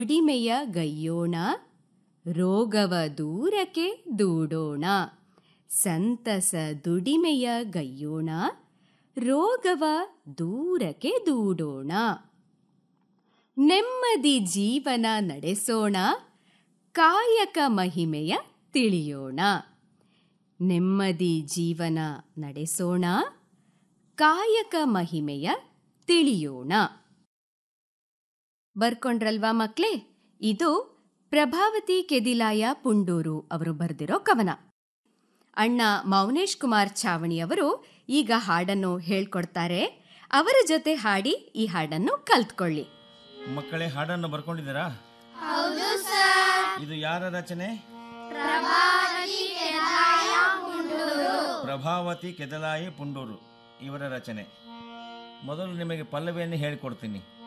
ದುಡಿಮೆಯ ಗೈಯೋಣ ರೋಗವ ದೂರಕ್ಕೆ ದೂಡೋಣ ಸಂತಸ ದುಡಿಮೆಯ ಗೈಯೋಣ ರೋಗವ ದೂರಕ್ಕೆ ದೂಡೋಣ ನೆಮ್ಮದಿ ಜೀವನ ನಡೆಸೋಣ ಕಾಯಕ ಮಹಿಮೆಯ ತಿಳಿಯೋಣ ನೆಮ್ಮದಿ ಜೀವನ ನಡೆಸೋಣ ಕಾಯಕ ಮಹಿಮೆಯ ತಿಳಿಯೋಣ ಬರ್ಕೊಂಡ್ರಲ್ವಾ ಮಕ್ಳೇ ಇದು ಪ್ರಭಾವತಿ ಕೆದಿಲಾಯ ಪುಂಡೂರು ಅವರು ಬರೆದಿರೋ ಕವನ ಅಣ್ಣ ಮೌನೇಶ್ ಕುಮಾರ್ ಛಾವಣಿ ಅವರು ಈಗ ಹಾಡನ್ನು ಹೇಳ್ಕೊಡ್ತಾರೆ ಅವರ ಜೊತೆ ಹಾಡಿ ಈ ಹಾಡನ್ನು ಕಲ್ತ್ಕೊಳ್ಳಿ ಮಕ್ಕಳೇ ಹಾಡನ್ನು ಬರ್ಕೊಂಡಿದ್ದೀರಾ ಇದು ಯಾರ ರಚನೆ ಪ್ರಭಾವತಿ ಕೆದಲಾಯಿ ಪುಂಡೂರು ಇವರ ರಚನೆ ಮೊದಲು ನಿಮಗೆ ಪಲ್ಲವಿಯನ್ನು ಹೇಳಿಕೊಡ್ತೀನಿ